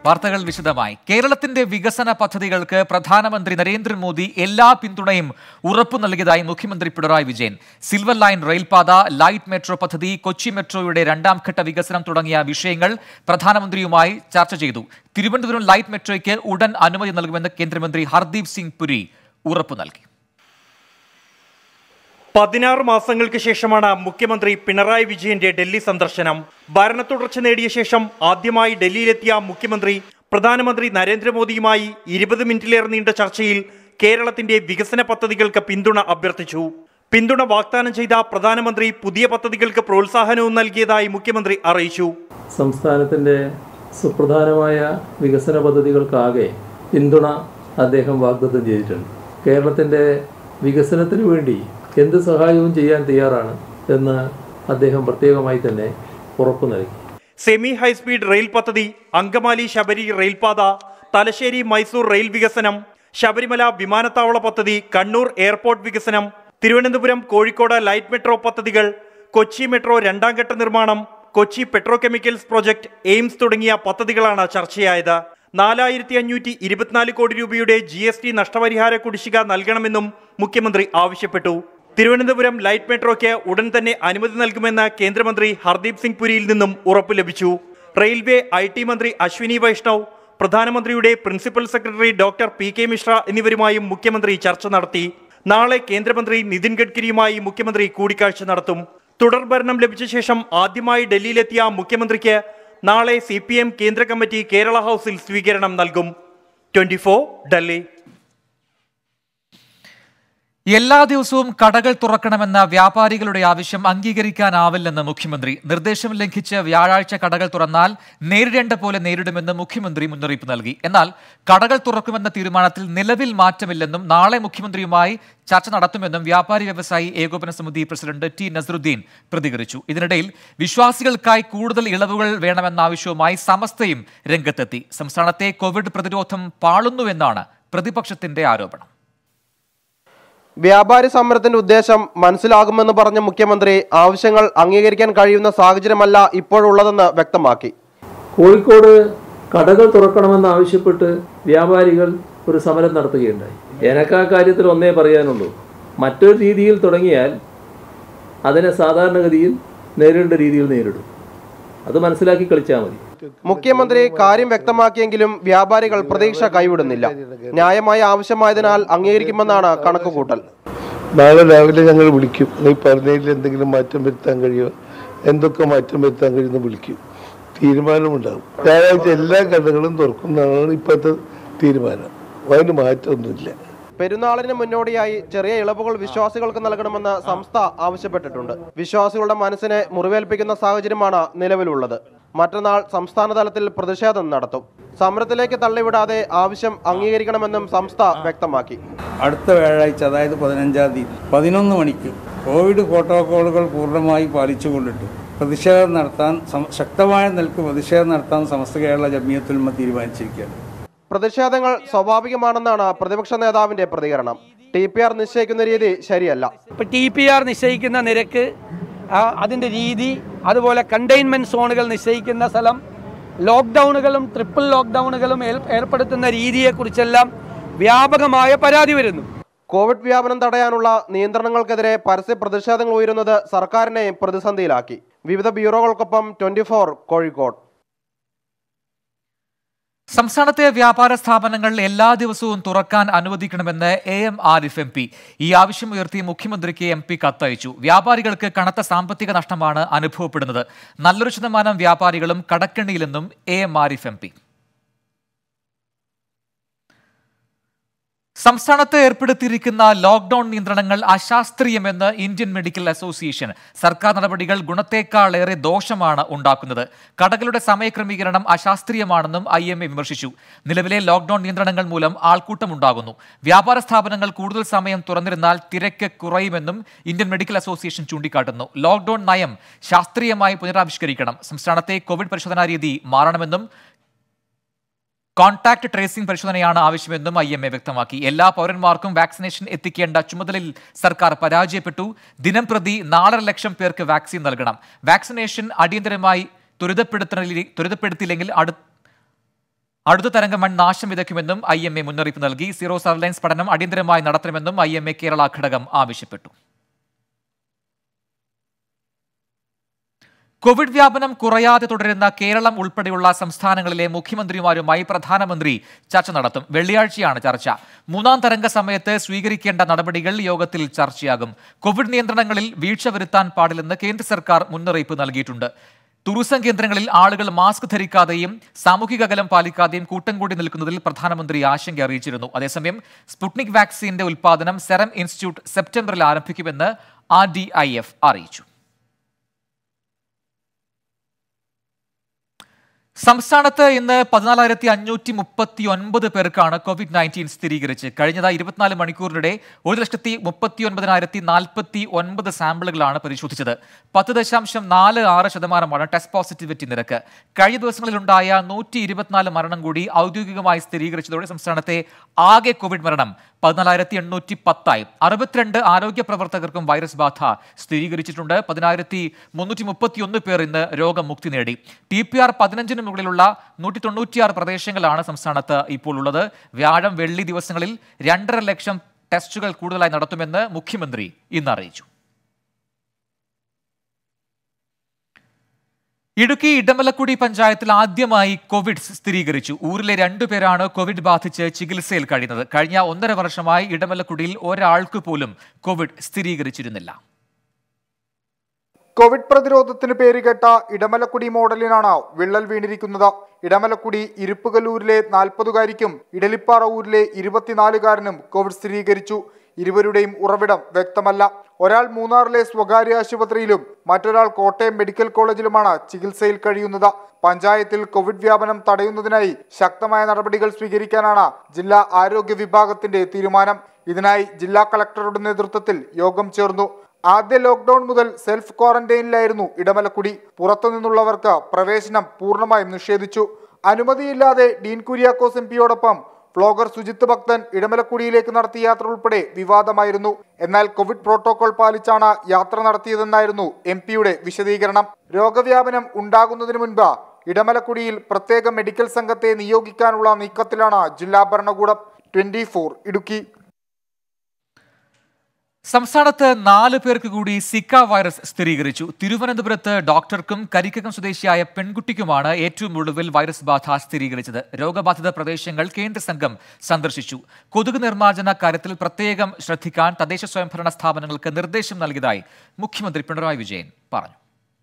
വാർത്തകൾ വിശദമായി കേരളത്തിന്റെ വികസന പദ്ധതികൾക്ക് പ്രധാനമന്ത്രി നരേന്ദ്രമോദി എല്ലാ പിന്തുണയും ഉറപ്പു നൽകിയതായി മുഖ്യമന്ത്രി പിണറായി വിജയൻ സിൽവർ ലൈൻ റെയിൽപാത ലൈറ്റ് മെട്രോ പദ്ധതി കൊച്ചി മെട്രോയുടെ രണ്ടാം ഘട്ട വികസനം തുടങ്ങിയ വിഷയങ്ങൾ പ്രധാനമന്ത്രിയുമായി ചർച്ച ചെയ്തു തിരുവനന്തപുരം ലൈറ്റ് മെട്രോയ്ക്ക് ഉടൻ അനുമതി നൽകുമെന്ന് കേന്ദ്രമന്ത്രി ഹർദീപ് സിംഗ് പുരി ഉറപ്പു നൽകി പതിനാറ് മാസങ്ങൾക്ക് ശേഷമാണ് മുഖ്യമന്ത്രി പിണറായി വിജയന്റെ ഡൽഹി സന്ദർശനം ഭരണത്തുടർച്ച നേടിയ ശേഷം ആദ്യമായി ഡൽഹിയിലെത്തിയ മുഖ്യമന്ത്രി പ്രധാനമന്ത്രി നരേന്ദ്രമോദിയുമായി ഇരുപത് മിനിറ്റിലേറെ നീണ്ട ചർച്ചയിൽ കേരളത്തിന്റെ വികസന പദ്ധതികൾക്ക് പിന്തുണ അഭ്യർത്ഥിച്ചു പിന്തുണ വാഗ്ദാനം ചെയ്ത പ്രധാനമന്ത്രി പുതിയ പദ്ധതികൾക്ക് പ്രോത്സാഹനവും നൽകിയതായി മുഖ്യമന്ത്രി അറിയിച്ചു സംസ്ഥാനത്തിൻ്റെ സുപ്രധാനമായ വികസന പദ്ധതികൾക്കാകെ പിന്തുണ അദ്ദേഹം വാഗ്ദത്തം ചെയ്തിട്ടുണ്ട് കേരളത്തിൻ്റെ വികസനത്തിന് വേണ്ടി എന്ത് സഹായവും ചെയ്യാൻ തയ്യാറാണ് എന്ന് അദ്ദേഹം പ്രത്യേകമായി തന്നെ ഉറപ്പു നൽകി സെമി ഹൈസ്പീഡ് റെയിൽ പദ്ധതി അങ്കമാലി ശബരി റെയിൽപാത തലശ്ശേരി മൈസൂർ റെയിൽ വികസനം ശബരിമല വിമാനത്താവള പദ്ധതി കണ്ണൂർ എയർപോർട്ട് വികസനം തിരുവനന്തപുരം കോഴിക്കോട് ലൈറ്റ് മെട്രോ പദ്ധതികൾ കൊച്ചി മെട്രോ രണ്ടാം ഘട്ട നിർമ്മാണം കൊച്ചി പെട്രോകെമിക്കൽസ് പ്രോജക്ട് എയിംസ് തുടങ്ങിയ പദ്ധതികളാണ് ചർച്ചയായത് നാലായിരത്തി അഞ്ഞൂറ്റി ഇരുപത്തിനാല് കോടി രൂപയുടെ ജി എസ് ടി നഷ്ടപരിഹാര കുടിശ്ശിക നൽകണമെന്നും മുഖ്യമന്ത്രി ആവശ്യപ്പെട്ടു തിരുവനന്തപുരം ലൈറ്റ് മെട്രോയ്ക്ക് ഉടൻ തന്നെ അനുമതി നൽകുമെന്ന് കേന്ദ്രമന്ത്രി ഹർദീപ് സിംഗ് പുരിയിൽ നിന്നും ഉറപ്പ് ലഭിച്ചു റെയിൽവേ ഐ ടി മന്ത്രി അശ്വിനി വൈഷ്ണവ് പ്രധാനമന്ത്രിയുടെ principal secretary doctor P K Mishra എന്നിവരുമായും മുഖ്യമന്ത്രി ചർച്ച നടത്തി നാളെ കേന്ദ്രമന്ത്രി നിതിൻ ഗഡ്കരിയുമായി മുഖ്യമന്ത്രി കൂടിക്കാഴ്ച നടത്തും തുടർ ഭരണം ലഭിച്ച ശേഷം ആദ്യമായി ഡൽഹിയിലെത്തിയ മുഖ്യമന്ത്രിക്ക് നാളെ സി കേന്ദ്ര കമ്മിറ്റി കേരള ഹൗസിൽ സ്വീകരണം നൽകും ട്വന്റി ഡൽഹി എല്ലാ ദിവസവും കടകൾ തുറക്കണമെന്ന വ്യാപാരികളുടെ ആവശ്യം അംഗീകരിക്കാനാവില്ലെന്ന് മുഖ്യമന്ത്രി നിർദ്ദേശം ലംഘിച്ച് വ്യാഴാഴ്ച കടകൾ തുറന്നാൽ നേരിടേണ്ട പോലെ നേരിടുമെന്ന് മുഖ്യമന്ത്രി മുന്നറിയിപ്പ് നൽകി എന്നാൽ കടകൾ തുറക്കുമെന്ന തീരുമാനത്തിൽ നിലവിൽ മാറ്റമില്ലെന്നും നാളെ മുഖ്യമന്ത്രിയുമായി ചർച്ച നടത്തുമെന്നും വ്യാപാരി വ്യവസായി ഏകോപന സമിതി പ്രസിഡന്റ് ടി നസറുദ്ദീൻ പ്രതികരിച്ചു ഇതിനിടയിൽ വിശ്വാസികൾക്കായി കൂടുതൽ ഇളവുകൾ വേണമെന്ന ആവശ്യവുമായി സമസ്തയും രംഗത്തെത്തി സംസ്ഥാനത്തെ കോവിഡ് പ്രതിരോധം പാളുന്നുവെന്നാണ് പ്രതിപക്ഷത്തിന്റെ ആരോപണം വ്യാപാരി സമരത്തിന്റെ ഉദ്ദേശം മനസ്സിലാകുമെന്ന് പറഞ്ഞ മുഖ്യമന്ത്രി ആവശ്യങ്ങൾ അംഗീകരിക്കാൻ കഴിയുന്ന സാഹചര്യമല്ല ഇപ്പോഴുള്ളതെന്ന് വ്യക്തമാക്കി കോഴിക്കോട് കടകൾ തുറക്കണമെന്ന് ആവശ്യപ്പെട്ട് വ്യാപാരികൾ ഒരു സമരം നടത്തുകയുണ്ടായി എനിക്ക് ആ കാര്യത്തിൽ ഒന്നേ പറയാനുള്ളൂ മറ്റൊരു രീതിയിൽ തുടങ്ങിയാൽ അതിനെ സാധാരണഗതിയിൽ നേരിടേണ്ട രീതിയിൽ നേരിടും അത് മനസ്സിലാക്കി കളിച്ചാൽ മതി മുഖ്യമന്ത്രി കാര്യം വ്യക്തമാക്കിയെങ്കിലും വ്യാപാരികൾ പ്രതീക്ഷ കൈവിടുന്നില്ല ന്യായമായ ആവശ്യമായതിനാൽ അംഗീകരിക്കുമെന്നാണ് കണക്കുകൂട്ടൽ നാളെ രാവിലെ ഞങ്ങൾ വിളിക്കും നീ പറഞ്ഞതിൽ എന്തെങ്കിലും മാറ്റം വരുത്താൻ കഴിയുമോ എന്തൊക്കെ മാറ്റം വരുത്താൻ കഴിയുമെന്ന് വിളിക്കും തീരുമാനമുണ്ടാകും ഞായറാഴ്ച എല്ലാ കടകളും തുറക്കുന്നതാണ് ഇപ്പോഴത്തെ തീരുമാനം അതിന് മാറ്റമൊന്നുമില്ല പെരുന്നാളിന് മുന്നോടിയായി ചെറിയ ഇളവുകൾ വിശ്വാസികൾക്ക് നൽകണമെന്ന് സംസ്ഥ ആവശ്യപ്പെട്ടിട്ടുണ്ട് വിശ്വാസികളുടെ മനസ്സിനെ മുറിവേൽപ്പിക്കുന്ന സാഹചര്യമാണ് നിലവിലുള്ളത് മറ്റന്നാൾ സംസ്ഥാന തലത്തിൽ പ്രതിഷേധം നടത്തും സമരത്തിലേക്ക് തള്ളിവിടാതെ ആവശ്യം അംഗീകരിക്കണമെന്നും സംസ്ഥ വ്യക്തമാക്കി അടുത്ത വ്യാഴാഴ്ച അതായത് പതിനഞ്ചാം തീയതി പതിനൊന്ന് മണിക്ക് കോവിഡ് പ്രോട്ടോക്കോളുകൾ പൂർണ്ണമായി പാലിച്ചുകൊണ്ടിട്ട് പ്രതിഷേധം നടത്താൻ സം- ശക്തമായ നിൽക്ക് പ്രതിഷേധം നടത്താൻ സമസ്ത കേരള ജമിയത്തുൽമ തീരുമാനിച്ചിരിക്കുകയാണ് പ്രതിഷേധങ്ങൾ സ്വാഭാവികമാണെന്നാണ് പ്രതിപക്ഷ നേതാവിന്റെ പ്രതികരണം ടി പി ആർ നിശ്ചയിക്കുന്ന രീതി ശരിയല്ല ഇപ്പോൾ ടി പി ആർ നിശ്ചയിക്കുന്ന നിരക്ക് ആ, അതിൻ്റെ രീതി അതുപോലെ കണ്ടെയ്ൻമെൻറ്റ് സോണുകൾ നിശ്ചയിക്കുന്ന സ്ഥലം ലോക്ക്ഡൗണുകളും ട്രിപ്പിൾ ലോക്ക്ഡൗണുകളും ഏർ- ഏർപ്പെടുത്തുന്ന രീതിയെക്കുറിച്ചെല്ലാം വ്യാപകമായ പരാതി വരുന്നു കോവിഡ് വ്യാപനം തടയാനുള്ള നിയന്ത്രണങ്ങൾക്കെതിരെ പരസ്യ പ്രതിഷേധങ്ങൾ ഉയരുന്നത് സർക്കാരിനെ പ്രതിസന്ധിയിലാക്കി വിവിധ ബ്യൂറോകൾക്കൊപ്പം ട്വന്റി കോഴിക്കോട് സംസ്ഥാനത്തെ വ്യാപാര സ്ഥാപനങ്ങൾ എല്ലാ ദിവസവും തുറക്കാൻ അനുവദിക്കണമെന്ന് A M Arif M P ഈ ആവശ്യം ഉയർത്തി മുഖ്യമന്ത്രിക്ക് എം പി കത്തയച്ചു വ്യാപാരികൾക്ക് കനത്ത സാമ്പത്തിക നഷ്ടമാണ് അനുഭവപ്പെടുന്നത് നല്ലൊരു ശതമാനം വ്യാപാരികളും കടക്കെണിയിലെന്നും A M Arif M P സംസ്ഥാനത്ത് ഏർപ്പെടുത്തിയിരിക്കുന്ന ലോക്ഡൌൺ നിയന്ത്രണങ്ങൾ അശാസ്ത്രീയമെന്ന് ഇന്ത്യൻ മെഡിക്കൽ അസോസിയേഷൻ സർക്കാർ നടപടികൾ ഗുണത്തേക്കാളേറെ ദോഷമാണ് ഉണ്ടാക്കുന്നത് കടകളുടെ സമയക്രമീകരണം അശാസ്ത്രീയമാണെന്നും ഐ എം എ വിമർശിച്ചു നിലവിലെ ലോക്ഡൌൺ നിയന്ത്രണങ്ങൾ മൂലം ആൾക്കൂട്ടമുണ്ടാകുന്നു വ്യാപാര സ്ഥാപനങ്ങൾ കൂടുതൽ സമയം തുറന്നിരുന്നാൽ തിരക്ക് കുറയുമെന്നും ഇന്ത്യൻ മെഡിക്കൽ അസോസിയേഷൻ ചൂണ്ടിക്കാട്ടുന്നു ലോക്ഡൌൺ നയം ശാസ്ത്രീയമായി പുനരാവിഷ്കരിക്കണം സംസ്ഥാനത്തെ കോവിഡ് പരിശോധനാ രീതി മാറണമെന്നും കോൺടാക്ട് ട്രേസിംഗ് പരിശോധനയാണ് ആവശ്യമെന്നും ഐ എം എ വ്യക്തമാക്കി എല്ലാ പൗരന്മാർക്കും വാക്സിനേഷൻ എത്തിക്കേണ്ട ചുമതലയിൽ സർക്കാർ പരാജയപ്പെട്ടു ദിനം പ്രതി നാലര ലക്ഷം പേർക്ക് വാക്സിൻ നൽകണം വാക്സിനേഷൻ അടിയന്തരമായി ത്വരിതപ്പെടുത്തി ത്വരിതപ്പെടുത്തിയില്ലെങ്കിൽ അടു അടുത്ത തരംഗം വൻ നാശം വിതയ്ക്കുമെന്നും ഐ എം എ മുന്നറിയിപ്പ് നൽകി സീറോ സർവൈലൻസ് പഠനം അടിയന്തരമായി നടത്തണമെന്നും ഐ എം എ കേരള ഘടകം ആവശ്യപ്പെട്ടു കോവിഡ് വ്യാപനം കുറയാതെ തുടരുന്ന കേരളം ഉൾപ്പെടെയുള്ള സംസ്ഥാനങ്ങളിലെ മുഖ്യമന്ത്രിമാരുമായി പ്രധാനമന്ത്രി ചർച്ച നടത്തും വെള്ളിയാഴ്ചയാണ് ചർച്ച മൂന്നാം തരംഗ സമയത്ത് സ്വീകരിക്കേണ്ട നടപടികൾ യോഗത്തിൽ ചർച്ചയാകും കോവിഡ് നിയന്ത്രണങ്ങളിൽ വീഴ്ച വരുത്താൻ പാടില്ലെന്ന് കേന്ദ്ര സർക്കാർ മുന്നറിയിപ്പ് നൽകിയിട്ടുണ്ട് ടൂറിസം കേന്ദ്രങ്ങളിൽ ആളുകൾ മാസ്ക് ധരിക്കാതെയും സാമൂഹിക അകലം പാലിക്കാതെയും കൂട്ടം കൂടി നിൽക്കുന്നതിൽ പ്രധാനമന്ത്രി ആശങ്ക അറിയിച്ചിരുന്നു അതേസമയം സ്പുട്നിക് വാക്സിന്റെ ഉൽപ്പാദനം സെറം ഇൻസ്റ്റിറ്റ്യൂട്ട് സെപ്റ്റംബറിൽ ആരംഭിക്കുമെന്ന് ആർ ഡി ഐ എഫ് അറിയിച്ചു സംസ്ഥാനത്ത് ഇന്ന് പതിനാലായിരത്തി അഞ്ഞൂറ്റി മുപ്പത്തി ഒൻപത് പേർക്കാണ് കോവിഡ് നയൻറ്റീൻ സ്ഥിരീകരിച്ച് കഴിഞ്ഞതായി ഇരുപത്തിനാല് മണിക്കൂറിനിടെ ഒരു ലക്ഷത്തി മുപ്പത്തി ഒൻപതിനായിരത്തി നാൽപ്പത്തി ഒൻപത് സാമ്പിളുകളാണ് പരിശോധിച്ചത് പത്ത് ദശാംശം നാല് ആറ് ശതമാനമാണ് ടെസ്റ്റ് പോസിറ്റിവിറ്റി നിരക്ക് കഴിഞ്ഞ ദിവസങ്ങളിലുണ്ടായ നൂറ്റി ഇരുപത്തിനാല് മരണം കൂടി ഔദ്യോഗികമായി സ്ഥിരീകരിച്ചതോടെ സംസ്ഥാനത്തെ ആകെ കോവിഡ് മരണം പതിനാലായിരത്തി എണ്ണൂറ്റി പത്തായി അറുപത്തിരണ്ട് ആരോഗ്യ പ്രവർത്തകർക്കും വൈറസ് ബാധ സ്ഥിരീകരിച്ചിട്ടുണ്ട് പതിനായിരത്തി മുന്നൂറ്റി മുപ്പത്തിയൊന്ന് പേർ ഇന്ന് രോഗമുക്തി നേടി ടി പി ആർ പതിനഞ്ചിന് മുകളിലുള്ള നൂറ്റി തൊണ്ണൂറ്റിയാറ് പ്രദേശങ്ങളാണ് സംസ്ഥാനത്ത് ഇപ്പോൾ ഉള്ളത് വ്യാഴം വെള്ളി ദിവസങ്ങളിൽ രണ്ടര ലക്ഷം ടെസ്റ്റുകൾ കൂടുതലായി നടത്തുമെന്ന് മുഖ്യമന്ത്രി ഇന്ന് അറിയിച്ചു ഇടുക്കി ഇടമലക്കുടി പഞ്ചായത്തിൽ ആദ്യമായി കോവിഡ് സ്ഥിരീകരിച്ചു ഊരിലെ രണ്ടുപേരാണ് കോവിഡ് ബാധിച്ച് ചികിത്സയിൽ കഴിയുന്നത് കഴിഞ്ഞ ഒന്നര വർഷമായി ഇടമലക്കുടിയിൽ ഒരാൾക്ക് പോലും കോവിഡ് സ്ഥിരീകരിച്ചിരുന്നില്ല കോവിഡ് പ്രതിരോധത്തിന് പേരുകേട്ട ഇടമലക്കുടി മോഡലിനാണ് വിള്ളൽ വീണിരിക്കുന്നത് ഇടമലക്കുടി ഇരുപ്പുകല്ലൂരിലെ നാൽപ്പതുകാരിക്കും ഇടലിപ്പാറ ഊരിലെ ഇരുപത്തിനാലുകാരനും കോവിഡ് സ്ഥിരീകരിച്ചു ഇരുവരുടെയും ഉറവിടം വ്യക്തമല്ല ഒരാൾ മൂന്നാറിലെ സ്വകാര്യ ആശുപത്രിയിലും മറ്റൊരാൾ കോട്ടയം മെഡിക്കൽ കോളേജിലുമാണ് ചികിത്സയിൽ കഴിയുന്നത് പഞ്ചായത്തിൽ കോവിഡ് വ്യാപനം തടയുന്നതിനായി ശക്തമായ നടപടികൾ സ്വീകരിക്കാനാണ് ജില്ലാ ആരോഗ്യ വിഭാഗത്തിന്റെ തീരുമാനം ഇതിനായി ജില്ലാ കളക്ടറുടെ നേതൃത്വത്തിൽ യോഗം ചേർന്നു ആദ്യ ലോക്ക്ഡൌൺ മുതൽ സെൽഫ് ക്വാറന്റൈനിലായിരുന്നു ഇടമലക്കുടി പുറത്തുനിന്നുള്ളവർക്ക് പ്രവേശനം പൂർണ്ണമായും നിഷേധിച്ചു അനുമതിയില്ലാതെ ഡീൻ കുര്യാക്കോസ് എം പിയോടൊപ്പം വ്ളോഗർ സുജിത്ത് ഭക്തൻ ഇടമലക്കുടിയിലേക്ക് നടത്തിയ യാത്ര ഉൾപ്പെടെ വിവാദമായിരുന്നു എന്നാൽ കോവിഡ് പ്രോട്ടോകോൾ പാലിച്ചാണ് യാത്ര നടത്തിയതെന്നായിരുന്നു എം പിയുടെ വിശദീകരണം രോഗവ്യാപനം ഉണ്ടാകുന്നതിന് മുൻപ് ഇടമലക്കുടിയിൽ പ്രത്യേക മെഡിക്കൽ സംഘത്തെ നിയോഗിക്കാനുള്ള നീക്കത്തിലാണ് ജില്ലാ ഭരണകൂടം ട്വന്റി ഇടുക്കി സംസ്ഥാനത്ത് നാല് പേർക്ക് കൂടി സിക്ക വൈറസ് സ്ഥിരീകരിച്ചു തിരുവനന്തപുരത്ത് ഡോക്ടർക്കും കരിക്കകം സ്വദേശിയായ പെൺകുട്ടിക്കുമാണ് ഏറ്റവും ഒടുവിൽ വൈറസ് ബാധ സ്ഥിരീകരിച്ചത് രോഗബാധിത പ്രദേശങ്ങൾ കേന്ദ്ര സംഘം സന്ദർശിച്ചു കൊതുക് നിർമ്മാർജ്ജന കാര്യത്തിൽ പ്രത്യേകം ശ്രദ്ധിക്കാൻ തദ്ദേശ സ്വയംഭരണ സ്ഥാപനങ്ങൾക്ക് നിർദ്ദേശം നൽകിയതായി മുഖ്യമന്ത്രി പിണറായി വിജയൻ പറഞ്ഞു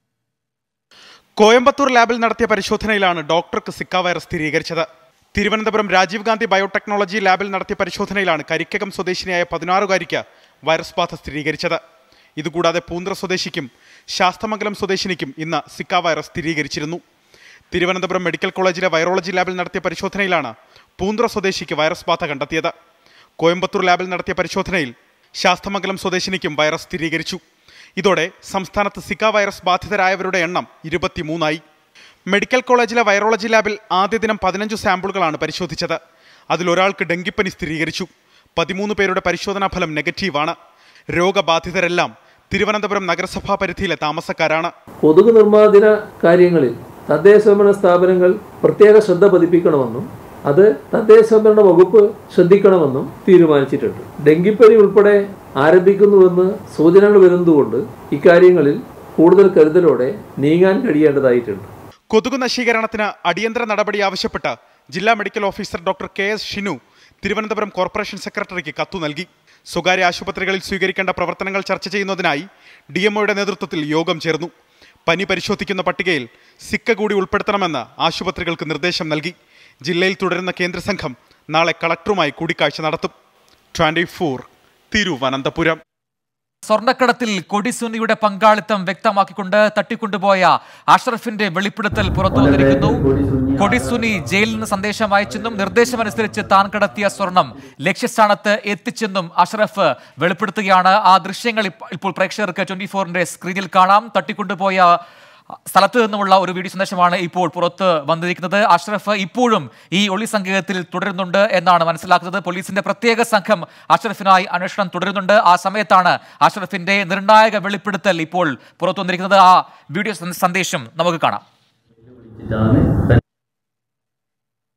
കോയമ്പത്തൂർ ലാബിൽ നടത്തിയ പരിശോധനയിലാണ് ഡോക്ടർക്ക് സിക്ക വൈറസ് സ്ഥിരീകരിച്ചത് തിരുവനന്തപുരം രാജീവ് ഗാന്ധി ബയോടെക്നോളജി ലാബിൽ നടത്തിയ പരിശോധനയിലാണ് കരിക്കകം സ്വദേശിനിയായ പതിനാറുകാരിക്ക് വൈറസ് ബാധ സ്ഥിരീകരിച്ചത് ഇതുകൂടാതെ പൂന്ത്ര സ്വദേശിക്കും ശാസ്തമംഗലം സ്വദേശിനിക്കും ഇന്ന് സിക്ക വൈറസ് സ്ഥിരീകരിച്ചിരുന്നു തിരുവനന്തപുരം മെഡിക്കൽ കോളേജിലെ വൈറോളജി ലാബിൽ നടത്തിയ പരിശോധനയിലാണ് പൂന്ത്ര സ്വദേശിക്ക് വൈറസ് ബാധ കണ്ടെത്തിയത് കോയമ്പത്തൂർ ലാബിൽ നടത്തിയ പരിശോധനയിൽ ശാസ്തമംഗലം സ്വദേശിനിക്കും വൈറസ് സ്ഥിരീകരിച്ചു ഇതോടെ സംസ്ഥാനത്ത് സിക്ക വൈറസ് ബാധിതരായവരുടെ എണ്ണം ഇരുപത്തിമൂന്നായി മെഡിക്കൽ കോളേജിലെ വൈറോളജി ലാബിൽ ആദ്യ ദിനം പതിനഞ്ച് സാമ്പിളുകളാണ് പരിശോധിച്ചത് അതിലൊരാൾക്ക് ഡെങ്കിപ്പനി സ്ഥിരീകരിച്ചു പതിമൂന്ന് പേരുടെ പരിശോധനാ ഫലം നെഗറ്റീവാണ് രോഗബാധിതരെല്ലാം തിരുവനന്തപുരം നഗരസഭാ പരിധിയിലെ താമസക്കാരാണ് കൊതുക് നിർമ്മാർജ്ജന കാര്യങ്ങളിൽ തദ്ദേശ സ്വയംഭരണ സ്ഥാപനങ്ങൾ പ്രത്യേക ശ്രദ്ധ പതിപ്പിക്കണമെന്നും അത് തദ്ദേശ സ്വയംഭരണ വകുപ്പ് ശ്രദ്ധിക്കണമെന്നും തീരുമാനിച്ചിട്ടുണ്ട് ഡെങ്കിപ്പനി ഉൾപ്പെടെ ആരംഭിക്കുന്നുവെന്ന് സൂചനകൾ വരുന്നതുകൊണ്ട് ഇക്കാര്യങ്ങളിൽ കൂടുതൽ കരുതലോടെ നീങ്ങാൻ കഴിയേണ്ടതായിട്ടുണ്ട് കൊതുക് നശീകരണത്തിന് അടിയന്തര നടപടി ആവശ്യപ്പെട്ട് ജില്ലാ medical officer doctor K S Shinu Thiruvananthapuram corporation സെക്രട്ടറിക്ക് കത്തു നൽകി സ്വകാര്യ ആശുപത്രികളിൽ സ്വീകരിക്കേണ്ട പ്രവർത്തനങ്ങൾ ചർച്ച ചെയ്യുന്നതിനായി ഡി എംഒയുടെ നേതൃത്വത്തിൽ യോഗം ചേർന്നു പനി പരിശോധിക്കുന്ന പട്ടികയിൽ സിക്ക കൂടി ഉൾപ്പെടുത്തണമെന്ന് ആശുപത്രികൾക്ക് നിർദ്ദേശം നൽകി ജില്ലയിൽ തുടരുന്ന കേന്ദ്ര സംഘം നാളെ കളക്ടറുമായി കൂടിക്കാഴ്ച നടത്തും ട്വന്റി ഫോർ തിരുവനന്തപുരം സ്വർണ്ണക്കടത്തിൽ കൊടിസുനിയുടെ പങ്കാളിത്തം വ്യക്തമാക്കിക്കൊണ്ട് തട്ടിക്കൊണ്ടുപോയ അഷ്റഫിന്റെ വെളിപ്പെടുത്തൽ പുറത്തു വന്നിരിക്കുന്നു കൊടിസുനി ജയിലിൽ നിന്ന് സന്ദേശം അയച്ചെന്നും നിർദ്ദേശമനുസരിച്ച് താൻ കടത്തിയ സ്വർണം ലക്ഷ്യസ്ഥാനത്ത് എത്തിച്ചെന്നും അഷ്റഫ് വെളിപ്പെടുത്തുകയാണ് ആ ദൃശ്യങ്ങൾ ഇപ്പ- ഇപ്പോൾ പ്രേക്ഷകർക്ക് ട്വന്റി ഫോറിന്റെ സ്ക്രീനിൽ കാണാം തട്ടിക്കൊണ്ടുപോയ സ്ഥലത്ത് നിന്നുമുള്ള ഒരു വീഡിയോ സന്ദേശമാണ് ഇപ്പോൾ പുറത്ത് വന്നിരിക്കുന്നത് അഷ്റഫ് ഇപ്പോഴും ഈ ഒളി സങ്കേതത്തിൽ തുടരുന്നുണ്ട് എന്നാണ് മനസ്സിലാക്കുന്നത് പോലീസിന്റെ പ്രത്യേക സംഘം അഷ്റഫിനായി അന്വേഷണം തുടരുന്നുണ്ട് ആ സമയത്താണ് അഷ്റഫിന്റെ നിർണായക വെളിപ്പെടുത്തൽ ഇപ്പോൾ പുറത്തു വന്നിരിക്കുന്നത് ആ വീഡിയോ സന്ദേശം നമുക്ക് കാണാം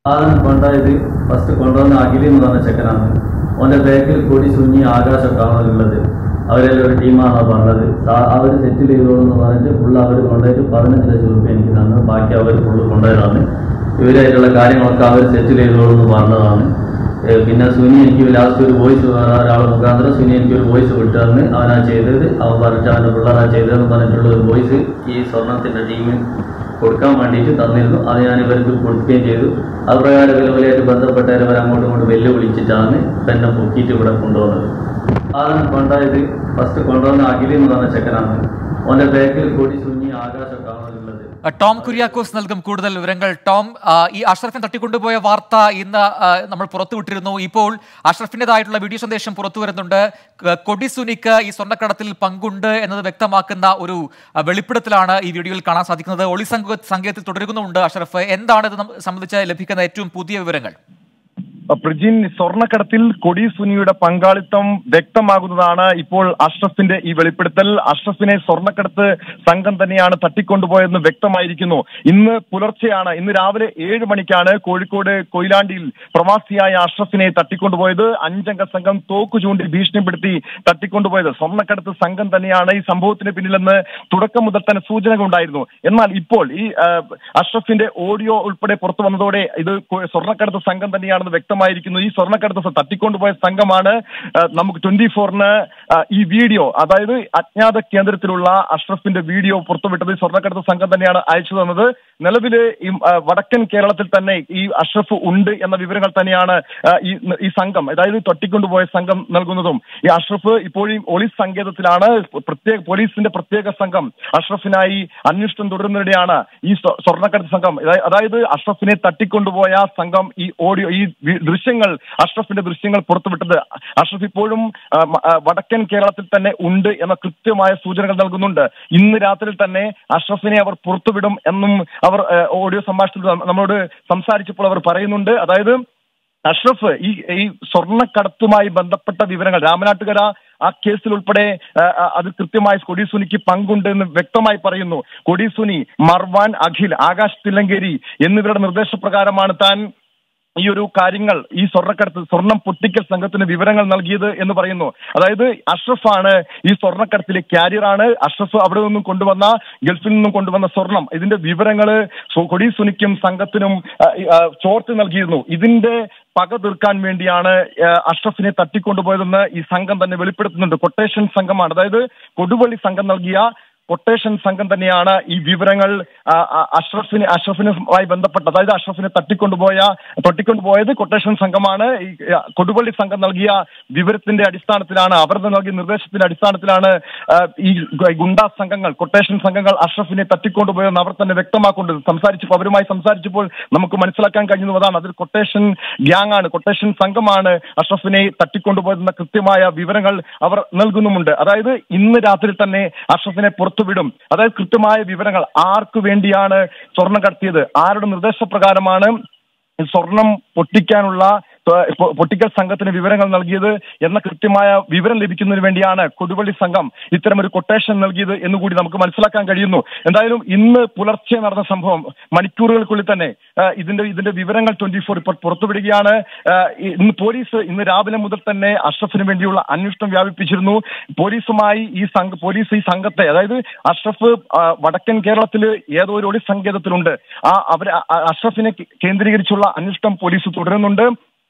ആദ്യം കൊണ്ടായത് ഫസ്റ്റ് കൊണ്ടുവന്ന അഖിൽ എന്ന് പറഞ്ഞ ചെക്കനാണ് ഓൻ്റെ ബാക്കിൽ കൊടി സുഞ്ഞി ആകാശമൊക്കെ ആണുള്ളത് അവരെല്ലാം ഒരു ടീമാണ് പറഞ്ഞത് അവർ സെറ്റിൽ ചെയ്തോളൂ എന്ന് പറഞ്ഞിട്ട് ഫുള്ള് അവർ കൊണ്ടുപോയിട്ട് പതിനഞ്ച് ലക്ഷം രൂപ എനിക്ക് തന്നു ബാക്കി അവർ ഫുള്ള് കൊണ്ടുപോയതാണ് ഇവരായിട്ടുള്ള കാര്യങ്ങളൊക്കെ അവർ സെറ്റിൽ ചെയ്തോളൂ എന്ന് പറഞ്ഞതാണ് ഏ, പിന്നെ സുനി എനിക്ക് ലാസ്റ്റ് ഒരു വോയിസ് ഒരാൾ മുഖാന്തരം സുനി എനിക്ക് ഒരു വോയിസ് വിട്ടു തന്ന് അവനാ ചെയ്തത് അവൻ പറഞ്ഞിട്ട് അവൻ്റെ പിള്ളേരാ ചെയ്തതെന്ന് പറഞ്ഞിട്ടുള്ള ഒരു വോയിസ് ഈ സ്വർണത്തിൻ്റെ ടീമിൽ കൊടുക്കാൻ വേണ്ടിയിട്ട് തന്നിരുന്നു അത് ഞാൻ ഇവർക്ക് കൊടുക്കുകയും ചെയ്തു അത് പ്രകാരം വിലവിലായിട്ട് ബന്ധപ്പെട്ടവർ അവർ അങ്ങോട്ടും ഇങ്ങോട്ടും വെല്ലുവിളിച്ചിട്ടാണ് പെന്നെ പൊക്കിയിട്ട് ഇവിടെ കൊണ്ടുവന്നത് ആദ്യം കൊണ്ടായത് ഫസ്റ്റ് കൊണ്ടുവന്ന അഖിൽ എന്ന് പറഞ്ഞ ചെക്കനാണ് ഓൻ്റെ ബാക്കിൽ കൊടി സുഞ്ഞി ആകാശമൊക്കെ ആണുള്ളത് ടോം കുര്യാക്കോസ് നൽകും കൂടുതൽ വിവരങ്ങൾ ടോം ആ, ഈ അഷ്റഫിനെ തട്ടിക്കൊണ്ടുപോയ വാർത്ത ഇന്ന് ആ, നമ്മൾ പുറത്തുവിട്ടിരുന്നു ഇപ്പോൾ അഷ്റഫിൻ്റെതായിട്ടുള്ള വീഡിയോ സന്ദേശം പുറത്തു വരുന്നുണ്ട് ക- കൊടി സുനിക്ക് ഈ സ്വർണ്ണക്കടത്തിൽ പങ്കുണ്ട് എന്നത് വ്യക്തമാക്കുന്ന ഒരു ആ, വെളിപ്പെടുത്തലാണ് ഈ വീഡിയോയിൽ കാണാൻ സാധിക്കുന്നത് ഒളി സംഘ സംഘത്തിൽ തുടരുന്നുമുണ്ട് അഷ്റഫ് എന്താണ് ഇത് നം- സംബന്ധിച്ച് ലഭിക്കുന്ന ഏറ്റവും പുതിയ വിവരങ്ങൾ പ്രജിൻ സ്വർണ്ണക്കടത്തിൽ കൊടി സുനിയുടെ പങ്കാളിത്തം വ്യക്തമാകുന്നതാണ് ഇപ്പോൾ അഷ്റഫിന്റെ ഈ വെളിപ്പെടുത്തൽ അഷ്റഫിനെ സ്വർണ്ണക്കടത്ത് സംഘം തന്നെയാണ് തട്ടിക്കൊണ്ടുപോയതെന്ന് വ്യക്തമായിരിക്കുന്നു ഇന്ന് പുലർച്ചെയാണ് ഇന്ന് രാവിലെ ഏഴ് മണിക്കാണ് കോഴിക്കോട് കൊയിലാണ്ടിയിൽ പ്രവാസിയായ അഷ്റഫിനെ തട്ടിക്കൊണ്ടുപോയത് അഞ്ചംഗ സംഘം തോക്കു ചൂണ്ടി ഭീഷണിപ്പെടുത്തി തട്ടിക്കൊണ്ടുപോയത് സ്വർണ്ണക്കടത്ത് സംഘം തന്നെയാണ് ഈ സംഭവത്തിന് പിന്നിലെന്ന് തുടക്കം മുതൽ തന്നെ സൂചനകൾ ഉണ്ടായിരുന്നു എന്നാൽ ഇപ്പോൾ ഈ ആ, അഷ്റഫിന്റെ ഓഡിയോ ഉൾപ്പെടെ പുറത്തു വന്നതോടെ ഇത് കൊ- സ്വർണ്ണക്കടത്ത് സംഘം തന്നെയാണെന്ന് വ്യക്തമായിരിക്കുന്നു ഈ സ്വർണ്ണക്കടത്ത് സ- തട്ടിക്കൊണ്ടുപോയ സംഘമാണ് ആ, നമുക്ക് ട്വന്റി ഫോറിന് ഈ വീഡിയോ അതായത് അജ്ഞാത കേന്ദ്രത്തിലുള്ള അഷ്റഫിന്റെ വീഡിയോ പുറത്തുവിട്ടത് ഈ സ്വർണ്ണക്കടത്ത് സംഘം തന്നെയാണ് അയച്ചു തന്നത് നിലവില് ഈ ആ, വടക്കൻ കേരളത്തിൽ തന്നെ ഈ അഷ്റഫ് ഉണ്ട് എന്ന വിവരങ്ങൾ തന്നെയാണ് ആ, ഈ ഈ സംഘം അതായത് തട്ടിക്കൊണ്ടുപോയ സംഘം നൽകുന്നതും ഈ അഷ്റഫ് ഇപ്പോഴും ഒളിസ് സങ്കേതത്തിലാണ് പ്രത്യേക പോലീസിന്റെ പ്രത്യേക സംഘം അഷ്റഫിനായി അന്വേഷണം തുടരുന്നതിനിടെയാണ് ഈ സ്വ- സ്വർണ്ണക്കടത്ത് സംഘം അതായ- അതായത് അഷ്റഫിനെ തട്ടിക്കൊണ്ടുപോയ സംഘം ഈ ഓഡിയോ ഈ വി- ദൃശ്യങ്ങൾ അഷ്റഫിന്റെ ദൃശ്യങ്ങൾ പുറത്തുവിട്ടത് അഷ്റഫ് ഇപ്പോഴും ആ, മ- ആ, വടക്കൻ കേരളത്തിൽ തന്നെ ഉണ്ട് എന്ന കൃത്യമായ സൂചനകൾ നൽകുന്നുണ്ട് ഇന്ന് രാത്രി തന്നെ അഷ്റഫിനെ അവർ പുറത്തുവിടും എന്നും അവർ ആ, ഓഡിയോ സംഭാഷണത്തിൽ നമ്മ- നമ്മളോട് സംസാരിച്ചപ്പോൾ അവർ പറയുന്നുണ്ട് അതായത് അഷ്റഫ് ഈ ഈ സ്വർണ്ണക്കടത്തുമായി ബന്ധപ്പെട്ട വിവരങ്ങൾ രാമനാട്ടുകര ആ കേസിൽ ഉൾപ്പെടെ ആ, ആ, അത് കൃത്യമായി കൊടിസുനിക്ക് പങ്കുണ്ട് എന്ന് വ്യക്തമായി പറയുന്നു കൊടിസുനി മർവാൻ അഖിൽ ആകാശ് തില്ലങ്കേരി എന്നിവരുടെ നിർദ്ദേശപ്രകാരമാണ് താൻ ഈ ഒരു കാര്യങ്ങൾ ഈ സ്വർണ്ണക്കടത്ത് സ്വർണം പൊട്ടിക്കൽ സംഘത്തിന് വിവരങ്ങൾ നൽകിയത് എന്ന് പറയുന്നു അതായത് അഷ്റഫാണ് ഈ സ്വർണ്ണക്കടത്തിലെ ക്യാരിയറാണ് അഷ്റഫ് അവിടെ നിന്നും കൊണ്ടുവന്ന ഗൾഫിൽ നിന്നും കൊണ്ടുവന്ന സ്വർണം ഇതിന്റെ വിവരങ്ങള് സു- കൊടി സുനിക്കും സംഘത്തിനും ആ, ഈ, ആ, ചോർത്തി നൽകിയിരുന്നു ഇതിന്റെ പക തീർക്കാൻ വേണ്ടിയാണ് ആ, അഷ്റഫിനെ തട്ടിക്കൊണ്ടുപോയതെന്ന് ഈ സംഘം തന്നെ വെളിപ്പെടുത്തുന്നുണ്ട് കൊട്ടേഷൻ സംഘമാണ് അതായത് കൊടുവള്ളി സംഘം നൽകിയ കൊട്ടേഷൻ സംഘം തന്നെയാണ് ഈ വിവരങ്ങൾ ആ, ആ, അഷ്റഫിന് അഷ്റഫിനുമായി ബന്ധപ്പെട്ട അതായത് അഷ്റഫിനെ തട്ടിക്കൊണ്ടുപോയ തട്ടിക്കൊണ്ടുപോയത് കൊട്ടേഷൻ സംഘമാണ് ഈ ആ, കൊടുവള്ളി സംഘം നൽകിയ വിവരത്തിന്റെ അടിസ്ഥാനത്തിലാണ് അവരുടെ നൽകിയ നിർദ്ദേശത്തിന്റെ അടിസ്ഥാനത്തിലാണ് ആ, ഈ ഗു- ഗുണ്ടാ സംഘങ്ങൾ കൊട്ടേഷൻ സംഘങ്ങൾ അഷ്റഫിനെ തട്ടിക്കൊണ്ടുപോയെന്ന് അവർ തന്നെ വ്യക്തമാക്കുന്നത് സംസാരിച്ചപ്പോൾ അവരുമായി സംസാരിച്ചപ്പോൾ നമുക്ക് മനസ്സിലാക്കാൻ കഴിയുന്നത് അതാണ് അതിൽ കൊട്ടേഷൻ ഗ്യാങ് ആണ് കൊട്ടേഷൻ സംഘമാണ് അഷ്റഫിനെ തട്ടിക്കൊണ്ടുപോയതെന്ന കൃത്യമായ വിവരങ്ങൾ അവർ നൽകുന്നുമുണ്ട് അതായത് ഇന്ന് രാത്രി തന്നെ അഷ്റഫിനെ പുറത്തുവിടും അതായത് കൃത്യമായ വിവരങ്ങൾ ആർക്കു വേണ്ടിയാണ് സ്വർണം കടത്തിയത് ആരുടെ നിർദ്ദേശപ്രകാരമാണ് ഈ സ്വർണം പൊട്ടിക്കാനുള്ള ഏഹ്, പൊ- പൊട്ടിക്കൽ സംഘത്തിന് വിവരങ്ങൾ നൽകിയത് എന്ന കൃത്യമായ വിവരം ലഭിക്കുന്നതിന് വേണ്ടിയാണ് കൊടുവള്ളി സംഘം ഇത്തരമൊരു കൊട്ടേഷൻ നൽകിയത് എന്നുകൂടി നമുക്ക് മനസ്സിലാക്കാൻ കഴിയുന്നു എന്തായാലും ഇന്ന് പുലർച്ചെ നടന്ന സംഭവം മണിക്കൂറുകൾക്കുള്ളിൽ തന്നെ ഏഹ്, ഇതിന്റെ ഇതിന്റെ വിവരങ്ങൾ ട്വന്റി ഫോർ ഇപ്പോൾ പുറത്തുവിടുകയാണ് ഏഹ്, ഈ- ഇന്ന് പോലീസ് ഇന്ന് രാവിലെ മുതൽ തന്നെ അഷ്റഫിന് വേണ്ടിയുള്ള അന്വേഷണം വ്യാപിപ്പിച്ചിരുന്നു പോലീസുമായി ഈ സംഘ പോലീസ് ഈ സംഘത്തെ അതായത് അഷ്റഫ് ആ, വടക്കൻ കേരളത്തിൽ ഏതോ ഒരു ഒളി സങ്കേതത്തിലുണ്ട് ആ അവർ അഷ്റഫിനെ കേ- കേന്ദ്രീകരിച്ചുള്ള അന്വേഷണം പോലീസ് തുടരുന്നുണ്ട്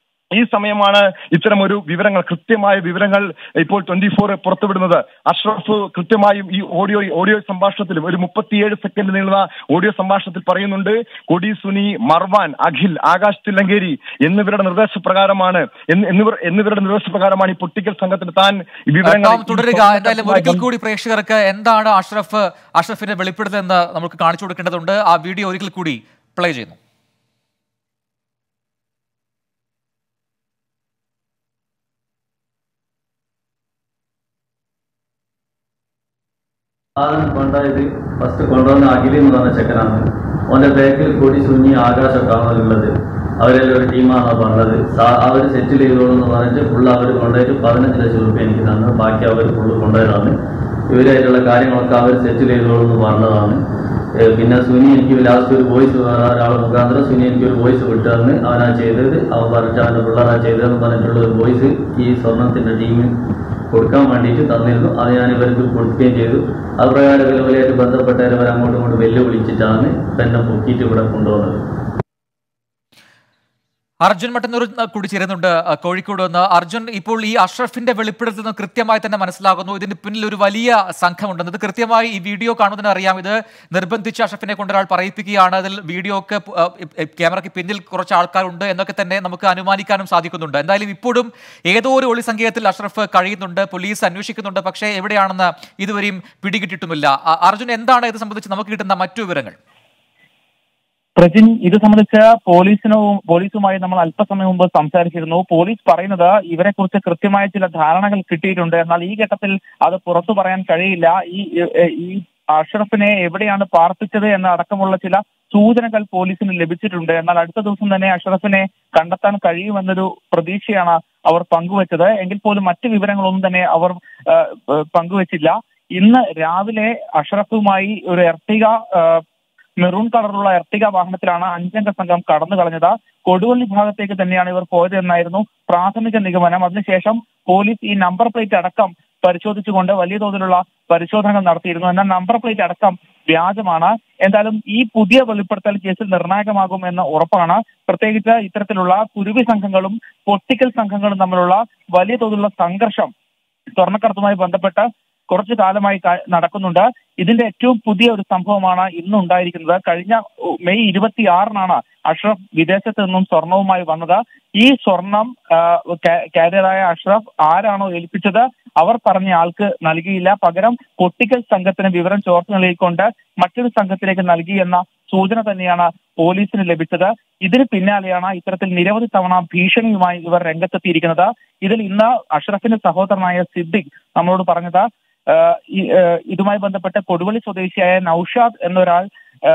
ഈ സമയമാണ് ഇത്തരം ഒരു വിവരങ്ങൾ കൃത്യമായ വിവരങ്ങൾ ഇപ്പോൾ ട്വന്റി ഫോർ പുറത്തുവിടുന്നത് അഷ്റഫ് കൃത്യമായും ഈ ഓഡിയോ ഓഡിയോ സംഭാഷണത്തിൽ ഒരു മുപ്പത്തിയേഴ് സെക്കൻഡ് നീളുന്ന ഓഡിയോ സംഭാഷണത്തിൽ പറയുന്നുണ്ട് കൊടി സുനി മർവാൻ അഖിൽ ആകാശ് തില്ലങ്കേരി എന്നിവരുടെ നിർദ്ദേശപ്രകാരമാണ് എന്ന് എന്നിവർ എന്നിവരുടെ നിർദ്ദേശപ്രകാരമാണ് ഈ പൊട്ടിക്കൽ സംഘത്തിന് താൻ ഈ വിവരങ്ങൾ ടോം തുടരുക എന്തായാലും ഒരിക്കൽ കൂടി പ്രേക്ഷകർക്ക് എന്താണ് അഷ്റഫ് അഷ്റഫിന്റെ വെളിപ്പെടുത്തൽ എന്ന് നമുക്ക് കാണിച്ചു കൊടുക്കേണ്ടതുണ്ട് ആ വീഡിയോ ഒരിക്കൽ കൂടി പ്ലേ ചെയ്യുന്നു ആദ്യം കൊണ്ടായത് ഫസ്റ്റ് കൊണ്ടുവന്ന അഖിൽ എന്ന് പറഞ്ഞ ചെക്കനാണ് ഓന്റെ ബാക്കിൽ കൊടി സുഞ്ഞി ആകാശമൊക്കെ ആണുള്ളത് അവരെല്ലാം ഒരു ടീമാണ് പറഞ്ഞത് അവർ സെറ്റിൽ ചെയ്തോളൂ എന്ന് പറഞ്ഞിട്ട് ഫുള്ള് അവർ കൊണ്ടുപോയിട്ട് പതിനഞ്ച് ലക്ഷം രൂപ എനിക്ക് തന്നു ബാക്കി അവർ ഫുള്ള് കൊണ്ടുപോയതാണ് ഇവരായിട്ടുള്ള കാര്യങ്ങളൊക്കെ അവർ സെറ്റിൽ ചെയ്തോളൂ എന്ന് പറഞ്ഞതാണ് ഏ, പിന്നെ സുനി എനിക്ക് ലാസ്റ്റ് ഒരു വോയിസ് വേറെ ഒരാൾ മുഖാന്തരം സുനി എനിക്ക് ഒരു വോയിസ് വിട്ടു തന്ന് അവനാ ചെയ്തത് അവൻ പറഞ്ഞ അവൻ്റെ പിള്ളേരാ ചെയ്തതെന്ന് പറഞ്ഞിട്ടുള്ള ഒരു വോയിസ് ഈ സ്വർണത്തിന്റെ ടീമിൽ കൊടുക്കാൻ വേണ്ടിയിട്ട് തന്നിരുന്നു അത് ഞാൻ ഇവർക്ക് കൊടുക്കുകയും ചെയ്തു അത് പ്രകാരം വിലവിലായിട്ട് ബന്ധപ്പെട്ടവർ അവർ അങ്ങോട്ടും ഇങ്ങോട്ടും വെല്ലുവിളിച്ചിട്ടാണ് എന്നെ പൊക്കിയിട്ട് ഇവിടെ കൊണ്ടുവന്നത് അർജുൻ മട്ടന്നൂർ കൂടി ചേരുന്നുണ്ട് അഹ് കോഴിക്കോട് നിന്ന് അർജുൻ ഇപ്പോൾ ഈ അഷ്റഫിന്റെ വെളിപ്പെടുത്തൽ നിന്ന് കൃത്യമായി തന്നെ മനസ്സിലാകുന്നു ഇതിന് പിന്നിൽ ഒരു വലിയ സംഘമുണ്ടെന്ന് ഇത് കൃത്യമായി ഈ വീഡിയോ കാണുന്നതിന് അറിയാം ഇത് നിർബന്ധിച്ച് അഷ്റഫിനെ കൊണ്ട് ഒരാൾ പറയിപ്പിക്കുകയാണ് അതിൽ വീഡിയോ ഒക്കെ പ്- അഹ് ഇ- ക്യാമറയ്ക്ക് പിന്നിൽ കുറച്ച് ആൾക്കാരുണ്ട് എന്നൊക്കെ തന്നെ നമുക്ക് അനുമാനിക്കാനും സാധിക്കുന്നുണ്ട് എന്തായാലും ഇപ്പോഴും ഏതോ ഒരു ഒളി സംഖ്യത്തിൽ അഷ്റഫ് കഴിയുന്നുണ്ട് പോലീസ് അന്വേഷിക്കുന്നുണ്ട് പക്ഷേ എവിടെയാണെന്ന് ഇതുവരെയും പിടികിട്ടിട്ടുമില്ല അ- അർജുൻ എന്താണ് ഇത് സംബന്ധിച്ച് നമുക്ക് കിട്ടുന്ന മറ്റു വിവരങ്ങൾ പ്രജിൻ ഇത് സംബന്ധിച്ച് പോലീസിനോ പോലീസുമായി നമ്മൾ അല്പസമയം മുമ്പ് സംസാരിച്ചിരുന്നു പോലീസ് പറയുന്നത് ഇവരെ കുറിച്ച് കൃത്യമായ ചില ധാരണകൾ കിട്ടിയിട്ടുണ്ട് എന്നാൽ ഈ ഘട്ടത്തിൽ അത് പുറത്തു പറയാൻ കഴിയില്ല ഈ ഈ അഷ്റഫിനെ എവിടെയാണ് പാർപ്പിച്ചത് എന്ന അടക്കമുള്ള ചില സൂചനകൾ പോലീസിന് ലഭിച്ചിട്ടുണ്ട് എന്നാൽ അടുത്ത ദിവസം തന്നെ അഷ്റഫിനെ കണ്ടെത്താൻ കഴിയുമെന്നൊരു പ്രതീക്ഷയാണ് അവർ പങ്കുവച്ചത് എങ്കിൽ പോലും മറ്റു വിവരങ്ങളൊന്നും തന്നെ അവർ ആ, പങ്കുവച്ചില്ല ഇന്ന് രാവിലെ അഷ്റഫുമായി ഒരു എർട്ടിക ആ, മെറൂൺ കളറുള്ള എർട്ടിക വാഹനത്തിലാണ് അഞ്ചംഗ സംഘം കടന്നു കളഞ്ഞത് കൊടുവള്ളി ഭാഗത്തേക്ക് തന്നെയാണ് ഇവർ പോയത് എന്നായിരുന്നു പ്രാഥമിക നിഗമനം അതിനുശേഷം പോലീസ് ഈ നമ്പർ പ്ലേറ്റ് അടക്കം പരിശോധിച്ചുകൊണ്ട് വലിയ തോതിലുള്ള പരിശോധനകൾ നടത്തിയിരുന്നു എന്നാൽ നമ്പർ പ്ലേറ്റ് അടക്കം വ്യാജമാണ് എന്തായാലും ഈ പുതിയ വെളിപ്പെടുത്തൽ കേസിൽ നിർണായകമാകും എന്ന ഉറപ്പാണ് പ്രത്യേകിച്ച് ഇത്തരത്തിലുള്ള കുരുവി സംഘങ്ങളും പൊട്ടിക്കൽ സംഘങ്ങളും തമ്മിലുള്ള വലിയ തോതിലുള്ള സംഘർഷം സ്വർണ്ണക്കടത്തുമായി ബന്ധപ്പെട്ട് കുറച്ചു കാലമായി ക- നടക്കുന്നുണ്ട് ഇതിന്റെ ഏറ്റവും പുതിയ ഒരു സംഭവമാണ് ഇന്ന് ഉണ്ടായിരിക്കുന്നത് കഴിഞ്ഞ ഉ, മെയ് ഇരുപത്തിയാറിനാണ് അഷ്റഫ് വിദേശത്ത് നിന്നും സ്വർണവുമായി വന്നത് ഈ സ്വർണം ആ, കാ- കാരിയറായ അഷ്റഫ് ആരാണോ ഏൽപ്പിച്ചത് അവർ പറഞ്ഞ ആൾക്ക് നൽകിയില്ല പകരം പൊട്ടിക്കൽ സംഘത്തിന് വിവരം ചോർത്ത് നൽകിക്കൊണ്ട് മറ്റൊരു സംഘത്തിലേക്ക് നൽകി എന്ന സൂചന തന്നെയാണ് പോലീസിന് ലഭിച്ചത് ഇതിന് പിന്നാലെയാണ് ഇത്തരത്തിൽ നിരവധി തവണ ഭീഷണിയുമായി ഇവർ രംഗത്തെത്തിയിരിക്കുന്നത് ഇതിൽ ഇന്ന് അഷ്റഫിന്റെ സഹോദരനായ സിദ്ദിഖ് നമ്മളോട് പറഞ്ഞത് ആ, ഈ, ആ, ഇതുമായി ബന്ധപ്പെട്ട് കൊടുവള്ളി സ്വദേശിയായ നൌഷാദ് എന്നൊരാൾ ആ,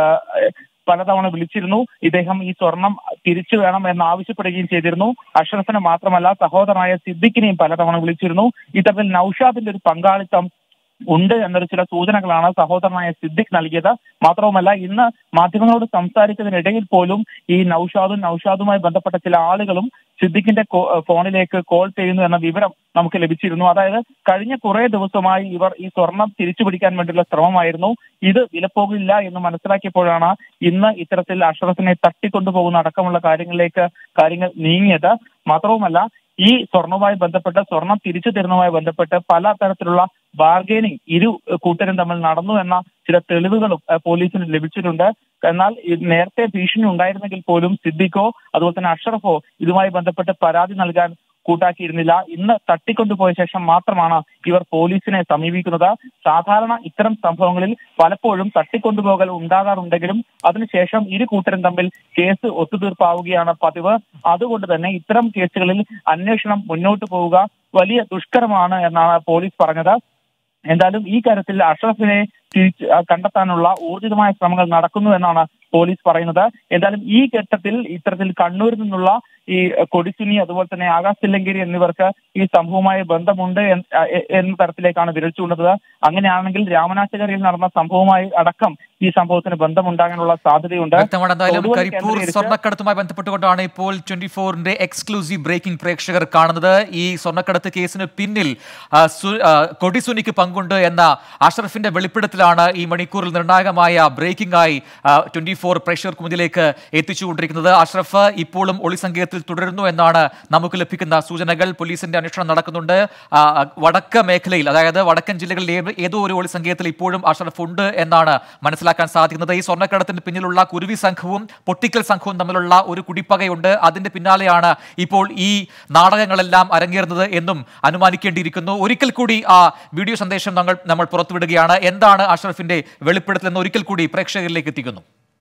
പലതവണ വിളിച്ചിരുന്നു ഇദ്ദേഹം ഈ സ്വർണം തിരിച്ചു വേണം എന്ന് ആവശ്യപ്പെടുകയും ചെയ്തിരുന്നു അഷ്റഫിനെ മാത്രമല്ല സഹോദരനായ സിദ്ദിഖിനെയും പലതവണ വിളിച്ചിരുന്നു ഇത്തരത്തിൽ നൌഷാദിന്റെ ഒരു പങ്കാളിത്തം ഉണ്ട് എന്നൊരു ചില സൂചനകളാണ് സഹോദരനായ സിദ്ദിഖ് നൽകിയത് മാത്രവുമല്ല ഇന്ന് മാധ്യമങ്ങളോട് സംസാരിച്ചതിനിടയിൽ പോലും ഈ നൌഷാദും നൌഷാദുമായി ബന്ധപ്പെട്ട ചില ആളുകളും സിദ്ദിഖിന്റെ കോ- ഫോണിലേക്ക് കോൾ ചെയ്യുന്നു എന്ന വിവരം നമുക്ക് ലഭിച്ചിരുന്നു അതായത് കഴിഞ്ഞ കുറെ ദിവസമായി ഇവർ ഈ സ്വർണം തിരിച്ചു പിടിക്കാൻ വേണ്ടിയുള്ള ശ്രമമായിരുന്നു ഇത് വിലപ്പോകില്ല എന്ന് മനസ്സിലാക്കിയപ്പോഴാണ് ഇന്ന് ഇത്തരത്തിൽ അഷ്റഫിനെ തട്ടിക്കൊണ്ടുപോകുന്ന അടക്കമുള്ള കാര്യങ്ങളിലേക്ക് കാര്യങ്ങൾ നീങ്ങിയത് മാത്രവുമല്ല ഈ സ്വർണവുമായി ബന്ധപ്പെട്ട് സ്വർണം തിരിച്ചു തരുന്നതുമായി ബന്ധപ്പെട്ട് പല തരത്തിലുള്ള ബാർഗൈനിങ് ഇരു കൂട്ടരും തമ്മിൽ നടന്നു എന്ന ചില തെളിവുകളും ഏഹ്, പോലീസിന് ലഭിച്ചിട്ടുണ്ട് എന്നാൽ ഈ നേരത്തെ ഭീഷണി ഉണ്ടായിരുന്നെങ്കിൽ പോലും സിദ്ദിഖോ അതുപോലെ തന്നെ അഷറഫോ ഇതുമായി ബന്ധപ്പെട്ട് പരാതി നൽകാൻ കൂട്ടാക്കിയിരുന്നില്ല ഇന്ന് തട്ടിക്കൊണ്ടുപോയ ശേഷം മാത്രമാണ് ഇവർ പോലീസിനെ സമീപിക്കുന്നത് സാധാരണ ഇത്തരം സംഭവങ്ങളിൽ പലപ്പോഴും തട്ടിക്കൊണ്ടുപോകൽ ഉണ്ടാകാറുണ്ടെങ്കിലും അതിനുശേഷം ഇരു കൂട്ടരും തമ്മിൽ കേസ് ഒത്തുതീർപ്പാവുകയാണ് പതിവ് അതുകൊണ്ട് തന്നെ ഇത്തരം കേസുകളിൽ അന്വേഷണം മുന്നോട്ട് പോവുക വലിയ ദുഷ്കരമാണ് എന്നാണ് പോലീസ് പറഞ്ഞത് എന്തായാലും ഈ കാര്യത്തിൽ അഷ്റഫിനെ തിരിച്ച് ആ, കണ്ടെത്താനുള്ള ഊർജിതമായ ശ്രമങ്ങൾ നടക്കുന്നു എന്നാണ് പോലീസ് പറയുന്നത് എന്തായാലും ഈ ഘട്ടത്തിൽ ഇത്തരത്തിൽ കണ്ണൂരിൽ നിന്നുള്ള ഈ കൊടിസുനി അതുപോലെ തന്നെ ആകാശ് തില്ലങ്കേരി എന്നിവർക്ക് ഈ സംഭവവുമായി ബന്ധമുണ്ട് എന്ന് ആ, എ- എന്ന തരത്തിലേക്കാണ് വിരൽ ചൂണ്ടുന്നത് അങ്ങനെയാണെങ്കിൽ രാമനാശകരിയിൽ നടന്ന സംഭവവുമായി അടക്കം ഈ സംഭവത്തിന് ബന്ധമുണ്ടാകാനുള്ള സാധ്യതയുണ്ട് വ്യക്തമാണ് എന്തായാലും കൊടുവള്ളി കരിപ്പൂർ കേന്ദ്രീകരിച്ച് സ്വർണ്ണക്കടത്തുമായി ബന്ധപ്പെട്ടുകൊണ്ടാണ് ഇപ്പോൾ ട്വന്റി ഫോറിന്റെ എക്സ്ക്ലൂസീവ് ബ്രേക്കിംഗ് പ്രേക്ഷകർ കാണുന്നത് ഈ സ്വർണ്ണക്കടത്ത് കേസിന് പിന്നിൽ ആ, സു- ആ, കൊടിസുനിക്ക് പങ്കുണ്ട് എന്ന അഷറഫിന്റെ വെളിപ്പെടുത്തലാണ് ഈ മണിക്കൂറിൽ നിർണായകമായ ബ്രേക്കിംഗ് ആയി ട്വന്റി ഫോർ പ്രേക്ഷകർക്ക് മുന്നിലേക്ക് എത്തിച്ചുകൊണ്ടിരിക്കുന്നത് അഷ്റഫ് ഇപ്പോഴും ഒളിസങ്കേതത്തിൽ തുടരുന്നു എന്നാണ് നമുക്ക് ലഭിക്കുന്ന സൂചനകൾ പോലീസിന്റെ അന്വേഷണം നടക്കുന്നുണ്ട് ആ, വടക്ക് മേഖലയിൽ അതായത് വടക്കൻ ജില്ലകളിൽ ഏത് ഏതോ ഒരു ഒളിസങ്കേതത്തിൽ ഇപ്പോഴും അഷറഫ് ഉണ്ട് എന്നാണ് മനസ്സിലാക്കാൻ സാധിക്കുന്നത് ഈ സ്വർണ്ണക്കടത്തിന് പിന്നിലുള്ള കുരുവി സംഘവും പൊട്ടിക്കൽ സംഘവും തമ്മിലുള്ള ഒരു കുടിപ്പകയുണ്ട് അതിന്റെ പിന്നാലെയാണ് ഇപ്പോൾ ഈ നാടകങ്ങളെല്ലാം അരങ്ങേറുന്നത് എന്നും അനുമാനിക്കേണ്ടിയിരിക്കുന്നു ഒരിക്കൽ കൂടി ആ വീഡിയോ സന്ദേശം നമ്മൾ നമ്മൾ പുറത്തുവിടുകയാണ് എന്താണ് അഷറഫിന്റെ വെളിപ്പെടുത്തൽ എന്ന് ഒരിക്കൽ കൂടി പ്രേക്ഷകരിലേക്ക് എത്തിക്കുന്നു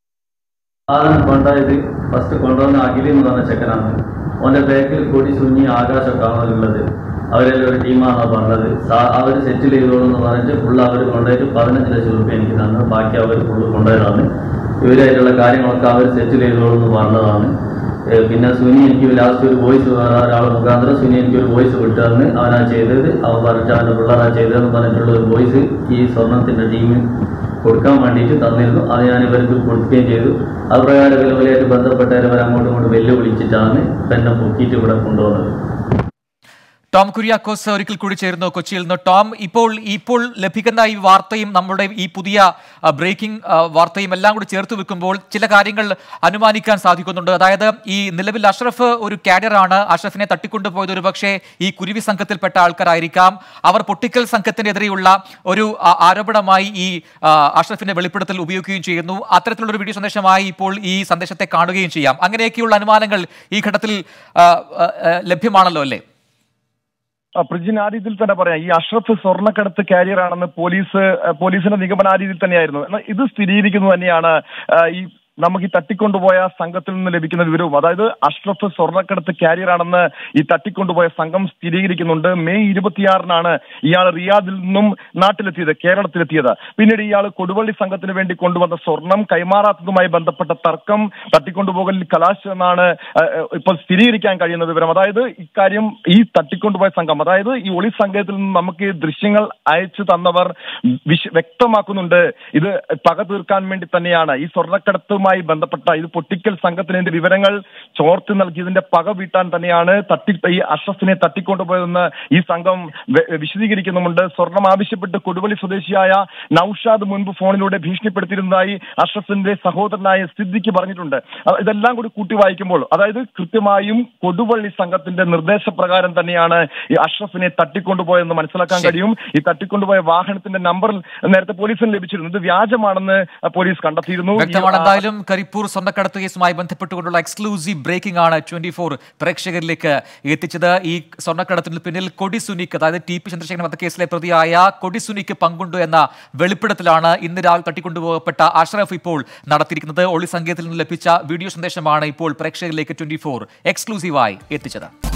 സാധനം കൊണ്ടായത് ഫസ്റ്റ് കൊണ്ടുവന്ന അഖിൽ എന്ന് പറഞ്ഞ ചെക്കനാണ് ഓന്റെ ബാക്കിൽ കൊടി സുഞ്ഞി ആകാശമൊക്കെയാണ് ഉള്ളത് അവരെല്ലാം ഒരു ടീമാണെന്നാണ് പറഞ്ഞത് അവർ സെറ്റിൽ ചെയ്തോളൂ എന്ന് പറഞ്ഞിട്ട് ഫുള്ള് അവർ കൊണ്ടുപോയിട്ട് പതിനഞ്ച് ലക്ഷം റുപ്യ എനിക്ക് തന്നു ബാക്കി അവർ ഫുള്ള് കൊണ്ടുപോയതാണ് ഇവരായിട്ടുള്ള കാര്യങ്ങളൊക്കെ അവർ സെറ്റിൽ ചെയ്തോളൂ എന്ന് പറഞ്ഞതാണ് ഏ, പിന്നെ സുനി എനിക്ക് ലാസ്റ്റ് ഒരു വോയിസ് വേറെ ഒരാൾ മുഖാന്തരം സുനി എനിക്ക് ഒരു വോയിസ് വിട്ടു തന്ന് അവനാ ചെയ്തത് അവൻ പറഞ്ഞിട്ട് അവൻ്റെ പിള്ളേരാ ചെയ്തതെന്ന് പറഞ്ഞിട്ടുള്ള ഒരു വോയിസ് ഈ സ്വർണത്തിന്റെ ടീമിൽ കൊടുക്കാൻ വേണ്ടിയിട്ട് തന്നിരുന്നു അത് ഞാൻ ഇവർക്ക് കൊടുക്കുകയും ചെയ്തു അത് പ്രകാരം ഇവരുമായിട്ട് ബന്ധപ്പെട്ടവർ അവർ അങ്ങോട്ടും ഇങ്ങോട്ടും വെല്ലുവിളിച്ചിട്ടാണ് പെന്നെ പൊക്കിയിട്ട് ഇവിടെ കൊണ്ടുവന്നത് ടോം കുര്യാക്കോസ് ഒരിക്കൽ കൂടി ചേരുന്നു കൊച്ചിയിൽ നിന്ന് ടോം ഇപ്പോൾ ഇപ്പോൾ ലഭിക്കുന്ന ഈ വാർത്തയും നമ്മുടെ ഈ പുതിയ ബ്രേക്കിംഗ് വാർത്തയും എല്ലാം കൂടി ചേർത്ത് വെക്കുമ്പോൾ ചില കാര്യങ്ങൾ അനുമാനിക്കാൻ സാധിക്കുന്നുണ്ട് അതായത് ഈ നിലവിൽ അഷ്റഫ് ഒരു കാഡറാണ് അഷ്റഫിനെ തട്ടിക്കൊണ്ടുപോയത് ഒരു പക്ഷേ ഈ കുരുവി സംഘത്തിൽപ്പെട്ട ആൾക്കാരായിരിക്കാം അവർ പൊട്ടിക്കൽ സംഘത്തിനെതിരെയുള്ള ഒരു ആ, ആരോപണമായി ഈ ആ, അഷ്റഫിന്റെ വെളിപ്പെടുത്തൽ ഉപയോഗിക്കുകയും ചെയ്യുന്നു അത്തരത്തിലുള്ള ഒരു വീഡിയോ സന്ദേശമായി ഇപ്പോൾ ഈ സന്ദേശത്തെ കാണുകയും ചെയ്യാം അങ്ങനെയൊക്കെയുള്ള അനുമാനങ്ങൾ ഈ ഘട്ടത്തിൽ ആ, ആ, ആ, ലഭ്യമാണല്ലോ അല്ലേ ആ, പ്രിജിൻ ആ രീതിയിൽ തന്നെ പറയാം ഈ അഷ്റഫ് സ്വർണ്ണക്കടത്ത് കാരിയർ ആണെന്ന് പോലീസ് ആ, പോലീസിന്റെ നിഗമനം ആ രീതിയിൽ തന്നെയായിരുന്നു എന്നാൽ ഇത് സ്ഥിരീകരിക്കുന്നത് തന്നെയാണ് ആ, ഈ നമുക്ക് ഈ തട്ടിക്കൊണ്ടുപോയ സംഘത്തിൽ നിന്ന് ലഭിക്കുന്ന വിവരവും അതായത് അഷ്റഫ് സ്വർണ്ണക്കടത്ത് കാരിയർ ആണെന്ന് ഈ തട്ടിക്കൊണ്ടുപോയ സംഘം സ്ഥിരീകരിക്കുന്നുണ്ട് മെയ് ഇരുപത്തിയാറിനാണ് ഇയാൾ റിയാദിൽ നിന്നും നാട്ടിലെത്തിയത് കേരളത്തിലെത്തിയത് പിന്നീട് ഇയാൾ കൊടുവള്ളി സംഘത്തിന് വേണ്ടി കൊണ്ടുവന്ന സ്വർണം കൈമാറാത്തതുമായി ബന്ധപ്പെട്ട തർക്കം തട്ടിക്കൊണ്ടുപോകലിൽ കലാശമെന്നാണ് ആ, ആ, ഇപ്പോൾ സ്ഥിരീകരിക്കാൻ കഴിയുന്ന വിവരം അതായത് ഇക്കാര്യം ഈ തട്ടിക്കൊണ്ടുപോയ സംഘം അതായത് ഈ ഒളി സംഘത്തിൽ നിന്ന് നമുക്ക് ഈ ദൃശ്യങ്ങൾ അയച്ചു തന്നവർ വിശ- വ്യക്തമാക്കുന്നുണ്ട് ഇത് പക തീർക്കാൻ വേണ്ടി തന്നെയാണ് ഈ സ്വർണ്ണക്കടത്തുമായി ബന്ധപ്പെട്ട ഇത് പൊട്ടിക്കൽ സംഘത്തിന് ഇതിന്റെ വിവരങ്ങൾ ചോർത്തി നൽകി ഇതിന്റെ പക വീട്ടാൻ തന്നെയാണ് തട്ടി ഈ അഷ്റഫിനെ തട്ടിക്കൊണ്ടുപോയതെന്ന് ഈ സംഘം വെ- വിശദീകരിക്കുന്നുമുണ്ട് സ്വർണം ആവശ്യപ്പെട്ട് കൊടുവള്ളി സ്വദേശിയായ നൌഷാദ് മുൻപ് ഫോണിലൂടെ ഭീഷണിപ്പെടുത്തിയിരുന്നതായി അഷ്റഫിന്റെ സഹോദരനായ സിദ്ദിഖ് പറഞ്ഞിട്ടുണ്ട് അഹ് ഇതെല്ലാം കൂടി കൂട്ടി വായിക്കുമ്പോൾ അതായത് കൃത്യമായും കൊടുവള്ളി സംഘത്തിന്റെ നിർദ്ദേശപ്രകാരം തന്നെയാണ് ഈ അഷ്റഫിനെ തട്ടിക്കൊണ്ടുപോയെന്ന് മനസ്സിലാക്കാൻ കഴിയും ഈ തട്ടിക്കൊണ്ടുപോയ വാഹനത്തിന്റെ നമ്പർ നേരത്തെ പോലീസിന് ലഭിച്ചിരുന്നു ഇത് വ്യാജമാണെന്ന് പോലീസ് കണ്ടെത്തിയിരുന്നു ഈ, വ്യക്തമാണ് ആ, എന്തായാലും കരിപ്പൂർ സ്വർണ്ണക്കടത്ത് കേസുമായി ബന്ധപ്പെട്ടുകൊണ്ടുള്ള എക്സ്ക്ലൂസീവ് ബ്രേക്കിംഗ് ആണ് ട്വന്റി ഫോർ പ്രേക്ഷകരിലേക്ക് എത്തിച്ചത് ഈ സ്വർണ്ണക്കടത്തിന് പിന്നിൽ കൊടി സുനിക്ക് അതായത് ടി പി ചന്ദ്രശേഖരൻ വധക്കേസിലെ പ്രതിയായ കൊടി സുനിക്ക് പങ്കുണ്ട് എന്ന വെളിപ്പെടുത്തലാണ് ഇന്ന് രാവിലെ തട്ടിക്കൊണ്ടുപോകപ്പെട്ട അഷ്റഫ് ഇപ്പോൾ നടത്തിയിരിക്കുന്നത് ഒളി സംഗീതത്തിൽ നിന്ന് ലഭിച്ച വീഡിയോ സന്ദേശമാണ് ഇപ്പോൾ പ്രേക്ഷകരിലേക്ക് ട്വന്റി ഫോർ എക്സ്ക്ലൂസീവായി എത്തിച്ചത്